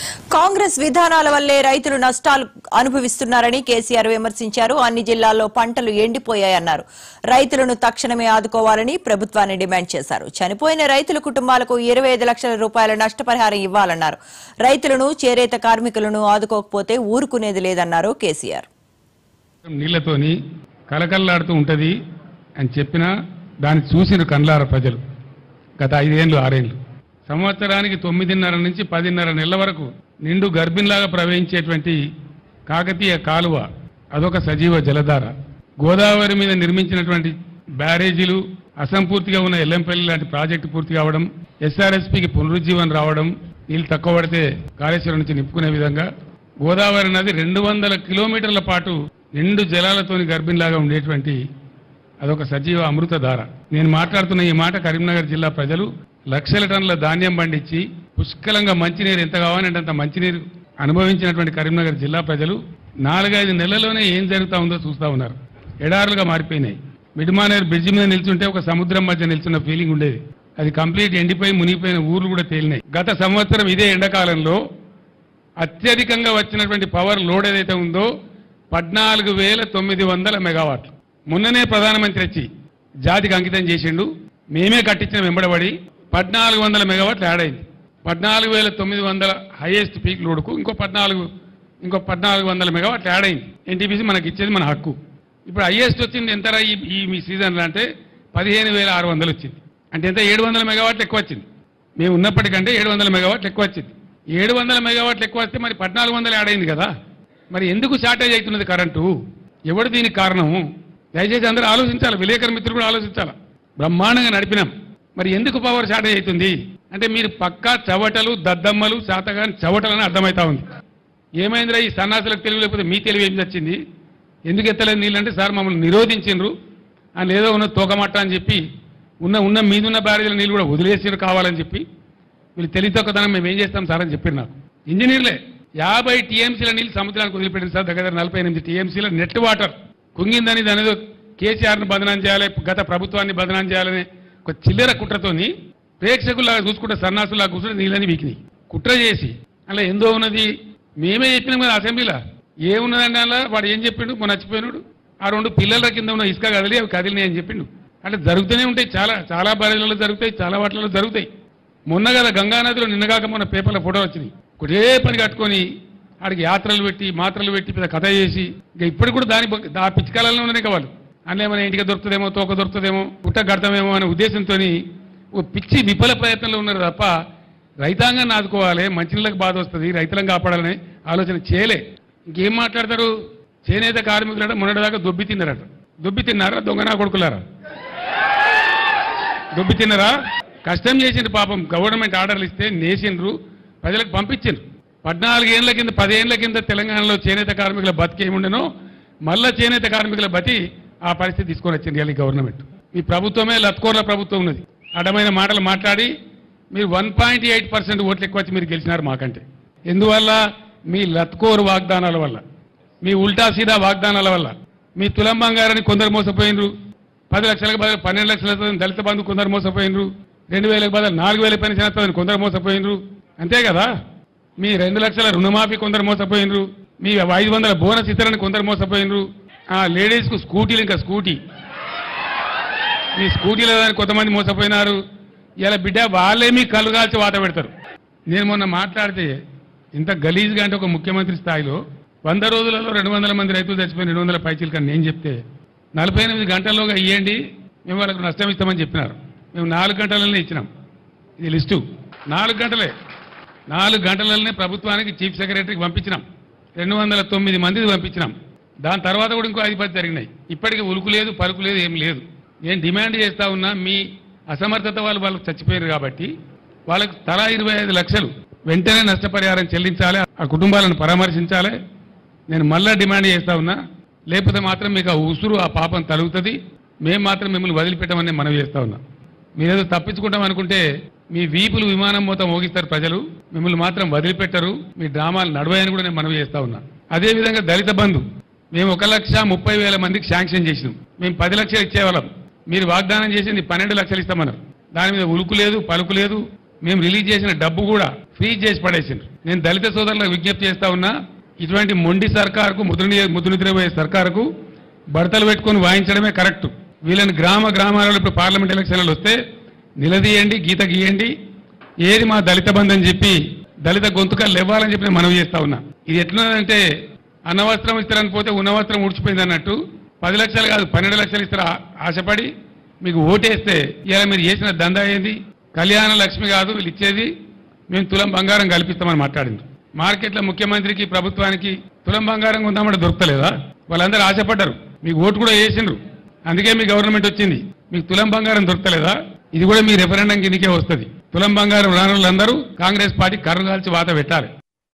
కాంగ్రెస్ విధానాల వల్లే రైతులు నష్టాలు అనుభవిస్తున్నారని కేసీఆర్ విమర్శించారు అన్ని జిల్లాల్లో పంటలు ఎండిపోయాయన్నారు రైతులను తక్షణమే ఆదుకోవాలని ప్రభుత్వాన్ని డిమాండ్ చేశారు చనిపోయిన రైతుల కుటుంబాలకు ఇరవై ఐదు లక్షల రూపాయల నష్టపరిహారం ఇవ్వాలన్నారు రైతులను చేరేత కార్మికులను ఆదుకోకపోతే ఊరుకునేది లేదన్నారు కేసీఆర్ నీళ్లతోని కలకల్లాడుతూ ఉంటుంది అని చెప్పినా దాన్ని చూసిన కండ్లార ప్రజలు గత ఐదేళ్లు ఆరేళ్లు సంవత్సరానికి తొమ్మిదిన్నర నుంచి పదిన్నర నెలల వరకు నిండు గర్భిణిలాగా ప్రవహించేటువంటి కాకతీయ కాలువ అదొక సజీవ జలధార గోదావరి మీద నిర్మించినటువంటి బ్యారేజీలు అసంపూర్తిగా ఉన్న ఎల్లంపల్లి లాంటి ప్రాజెక్టు పూర్తి కావడం ఎస్ఆర్ఎస్పికి పునరుజ్జీవనం రావడం నీళ్లు తక్కువ పడితే కాళేశ్వరం నుంచి నింపుకునే విధంగా గోదావరి నది రెండు వందల కిలోమీటర్ల పాటు నిండు జలాలతోని గర్భిణిలాగా ఉండేటువంటి అదొక సజీవ అమృతధార నేను మాట్లాడుతున్న ఈ మాట కరీంనగర్ జిల్లా ప్రజలు లక్షల టన్నుల ధాన్యం పండించి పుష్కలంగా మంచినీరు ఎంత కావాలంటే అంత మంచినీరు అనుభవించినటువంటి కరీంనగర్ జిల్లా ప్రజలు నాలుగైదు నెలల్లోనే ఏం జరుగుతా ఉందో చూస్తా ఉన్నారు ఎడారులుగా మారిపోయినాయి మిడ్మానేర్ బ్రిడ్జి మీద నిల్చుంటే ఒక సముద్రం మధ్య నిల్చున్న ఫీలింగ్ ఉండేది అది కంప్లీట్ ఎండిపోయి మునిగిపోయిన ఊర్లు కూడా తేలినాయి గత సంవత్సరం ఇదే ఎండాకాలంలో అత్యధికంగా వచ్చినటువంటి పవర్ లోడ్ ఏదైతే ఉందో పద్నాలుగు వేల తొమ్మిది వందల మెగావాట్లు మొన్ననే ప్రధానమంత్రి వచ్చి జాతికి అంకితం చేసిండు మేమే కట్టించిన వెంబడబడి పద్నాలుగు వందల మెగావాట్లు యాడ్ అయింది పద్నాలుగు వేల తొమ్మిది వందల హైయెస్ట్ పీక్ లోడ్కు ఇంకో పద్నాలుగు ఇంకో పద్నాలుగు వందల మెగావాట్లు యాడ్ అయింది ఎన్టీపీసీ మనకి ఇచ్చేది మన హక్కు ఇప్పుడు హైయెస్ట్ వచ్చింది ఎంతరా ఈ ఈ మీ సీజన్లో అంటే పదిహేను వేల ఆరు వందలు వచ్చింది అంటే ఎంత ఏడు వందల మెగావాట్లు ఎక్కువ వచ్చింది మేము ఉన్నప్పటికంటే ఏడు వందల మెగావాట్లు ఎక్కువ వచ్చింది ఏడు వందల మెగావాట్లు ఎక్కువ వస్తే మరి పద్నాలుగు వందలు యాడ్ అయింది కదా మరి ఎందుకు షార్టేజ్ అవుతున్నది కరెంటు ఎవడు దీనికి కారణము దయచేసి అందరూ ఆలోచించాలి విలేకరు మిత్రులు కూడా ఆలోచించాలి బ్రహ్మాండంగా నడిపినాం మరి ఎందుకు పవర్ షార్టేజ్ అవుతుంది అంటే మీరు పక్కా చవటలు దద్దమ్మలు శాతగాని చవటలని అర్థమవుతా ఉంది ఏమైందిరా ఈ సన్నాసులకు తెలివి లేకపోతే మీ తెలివి ఏం వచ్చింది ఎందుకు ఎత్తలేదు నీళ్ళంటే సార్ మమ్మల్ని నిరోధించిండ్రు అని ఏదో ఉన్న తోకమట్ట అని చెప్పి ఉన్న ఉన్న మీదున్న బ్యారేజీల నీళ్ళు కూడా వదిలేసిరు కావాలని చెప్పి వీళ్ళు తెలివితొక్కదనం మేము ఏం చేస్తాం సార్ అని చెప్పారు నాకు ఇంజనీర్లే యాభై టీఎంసీల నీళ్ళు సముద్రానికి వదిలిపెట్టింది సార్ దగ్గర నలభై ఎనిమిది టీఎంసీల నెట్ వాటర్ కుంగిందని దాని ఏదో కేసీఆర్ని బదనాం చేయాలి గత ప్రభుత్వాన్ని బదనాం చేయాలని ఒక చిల్లర కుట్రతోని ప్రేక్షకుల్లాగా చూసుకుంటే సన్నాసులాగా కూర్చుంటే నీళ్ళని వీకినాయి కుట్ర చేసి అలా ఎందో ఉన్నది మేమే చెప్పినాం కదా అసెంబ్లీలో ఏమున్నదండి అలా వాడు ఏం చెప్పిండు మొన్న చచ్చిపోయినాడు ఆ రెండు పిల్లల కింద ఉన్న ఇసుక కదిలి అవి కదిలినాయి అని చెప్పిండు అంటే జరుగుతూనే ఉంటాయి చాలా చాలా బ్యారేజ్లలో జరుగుతాయి చాలా వాటిలలో జరుగుతాయి మొన్న కదా గంగానదిలో నిన్నగాక మొన్న పేపర్ల ఫోటో వచ్చినాయి ఒకటే పని కట్టుకొని ఆడికి యాత్రలు పెట్టి మాత్రలు పెట్టి పెద్ద కథ చేసి ఇక ఇప్పుడు కూడా దాని బ- ఆ పిచ్చికాలంలో ఉన్నాయి వాళ్ళు అందులో ఏమైనా ఇంటికి దొరుకుతుందేమో తోక దొరుకుతుందేమో పుట్ట కడతామేమో అనే ఉద్దేశంతో ఓ పిచ్చి విఫల ప్రయత్నంలో ఉన్నారు తప్ప రైతాంగాన్ని ఆదుకోవాలి మంచినీళ్ళకి బాధ వస్తుంది రైతులను కాపాడాలని ఆలోచన చేయలే ఇంకేం మాట్లాడతారు చేనేత కార్మికులట మొన్నటిదాకా దొబ్బి తిన్నారట దొబ్బి తిన్నారా దొంగనా కొడుకులారా దొబ్బి తిన్నరా కష్టం చేసిండ్రు పాపం గవర్నమెంట్ ఆర్డర్లు ఇస్తే నేసిండ్రు ప్రజలకు పంపించిండ్రు పద్నాలుగేళ్ల కింద పదేళ్ల కింద తెలంగాణలో చేనేత కార్మికుల బతికి ఏముండెనో మళ్ళా చేనేత కార్మికుల బతి ఆ పరిస్థితి తీసుకొని వచ్చింది ఇవాళ ఈ గవర్నమెంట్ మీ ప్రభుత్వమే లత్కోర్ల ప్రభుత్వం ఉన్నది అడ్డమైన మాటలు మాట్లాడి మీరు వన్ పాయింట్ ఎయిట్ పర్సెంట్ ఓట్లు ఎక్కువ వచ్చి మీరు గెలిచినారు మాకంటే ఎందువల్ల మీ లత్కోరు వాగ్దానాల వల్ల మీ ఉల్టా సీదా వాగ్దానాల వల్ల మీ తులం బంగారాన్ని కొందరు మోసపోయినరు పది లక్షలకు బదులు పన్నెండు లక్షలతో దళిత బంధు కొందరు మోసపోయినరు రెండు వేలకు బదులు నాలుగు వేల పెన్షన్ వస్తుందని కొందరు మోసపోయినరు అంతే కదా మీ రెండు లక్షల రుణమాఫీ కొందరు మోసపోయినరు మీ ఐదు వందల బోనస్ ఇతరని కొందరు మోసపోయినరు ఆ లేడీస్ కు స్కూటీలు ఇంకా స్కూటీ మీ స్కూటీలో దానికి కొంతమంది మోసపోయినారు ఇలా బిడ్డ వాళ్ళే మీ కళ్ళు కాల్చి వాత పెడతారు నేను మొన్న మాట్లాడితే ఇంత గలీజ్గా అంటే ఒక ముఖ్యమంత్రి స్థాయిలో వంద రోజులలో రెండు వందల మంది రైతులు చచ్చిపోయిన రెండు వందల పైచీలు కానీ నేను చెప్తే నలభై ఎనిమిది గంటల్లోగా ఇవ్వండి మేము వాళ్ళకు నష్టం ఇస్తామని చెప్పినారు మేము నాలుగు గంటలనే ఇచ్చినాం ఇది లిస్టు నాలుగు గంటలే నాలుగు గంటలనే ప్రభుత్వానికి చీఫ్ సెక్రటరీకి పంపించినాం రెండు వందల తొమ్మిది మందికి పంపించినాం దాని తర్వాత కూడా ఇంకో ఐదు పది జరిగినాయి ఇప్పటికీ ఉలుకు లేదు పలుకు లేదు ఏం లేదు నేను డిమాండ్ చేస్తా ఉన్నా మీ అసమర్థత వాళ్ళు వాళ్ళకి చచ్చిపోయారు కాబట్టి వాళ్ళకి తలా ఇరవై ఐదు లక్షలు వెంటనే నష్టపరిహారం చెల్లించాలి ఆ కుటుంబాలను పరామర్శించాలి నేను మళ్ళా డిమాండ్ చేస్తా ఉన్నా లేకపోతే మాత్రం మీకు ఆ ఉసురు ఆ పాపం తలుగుతుంది మేము మాత్రం మిమ్మల్ని వదిలిపెట్టమని మనం చేస్తా ఉన్నాం మీరేదో తప్పించుకుంటాం అనుకుంటే మీ వీపులు విమానం మొత్తం మోగిస్తారు ప్రజలు మిమ్మల్ని మాత్రం వదిలిపెట్టరు మీ డ్రామాలు నడవాయని కూడా నేను మనవి చేస్తా ఉన్నా అదేవిధంగా దళిత బంధు మేము ఒక లక్ష ముప్పై వేల మందికి శాంక్షన్ చేసినాం మేము పది లక్షలు ఇచ్చేవాళ్ళం మీరు వాగ్దానం చేసింది పన్నెండు లక్షలు ఇస్తామన్నారు దాని మీద ఉలుకు లేదు పలుకు లేదు మేము రిలీజ్ చేసిన డబ్బు కూడా ఫ్రీజ్ చేసి పడేసిండ్రు నేను దళిత సోదరులకు విజ్ఞప్తి చేస్తా ఉన్నా ఇటువంటి మొండి సర్కారుకు ముద్రని ముద్రనిద్రపోయే సర్కారుకు బడతలు పెట్టుకొని వాయించడమే కరెక్ట్ వీళ్ళని గ్రామ గ్రామాలలో ఇప్పుడు పార్లమెంట్ ఎలక్షన్లు వస్తే నిలదీయండి గీత గీయండి ఏది మా దళిత బంధు అని చెప్పి దళిత గొంతుకలు ఇవ్వాలని చెప్పి నేను మనవి చేస్తా ఉన్నా ఇది ఎట్లున్నదంటే అన్నవస్త్రం ఇస్తారని పోతే ఉన్నవస్త్రం ఊడ్చిపోయింది అన్నట్టు పది లక్షలు కాదు పన్నెండు లక్షలు ఇస్తారు ఆ- ఆశపడి మీకు ఓటేస్తే ఇలా మీరు చేసిన దందా ఏంది కళ్యాణ లక్ష్మి కాదు వీళ్ళు ఇచ్చేది మేము తులం బంగారం కల్పిస్తామని మాట్లాడింది మార్కెట్లో ముఖ్యమంత్రికి ప్రభుత్వానికి తులం బంగారం ఉందామంటే దొరకలేదా వాళ్ళందరూ ఆశపడ్డారు మీకు ఓటు కూడా వేసిండ్రు అందుకే మీ గవర్నమెంట్ వచ్చింది మీకు తులం బంగారం దొరకలేదా ఇది కూడా మీ రెఫరెండం కిందకే వస్తుంది తులం బంగారం రాని వాళ్ళందరూ కాంగ్రెస్ పార్టీ కర్రు కాల్చి వాత పెట్టాలి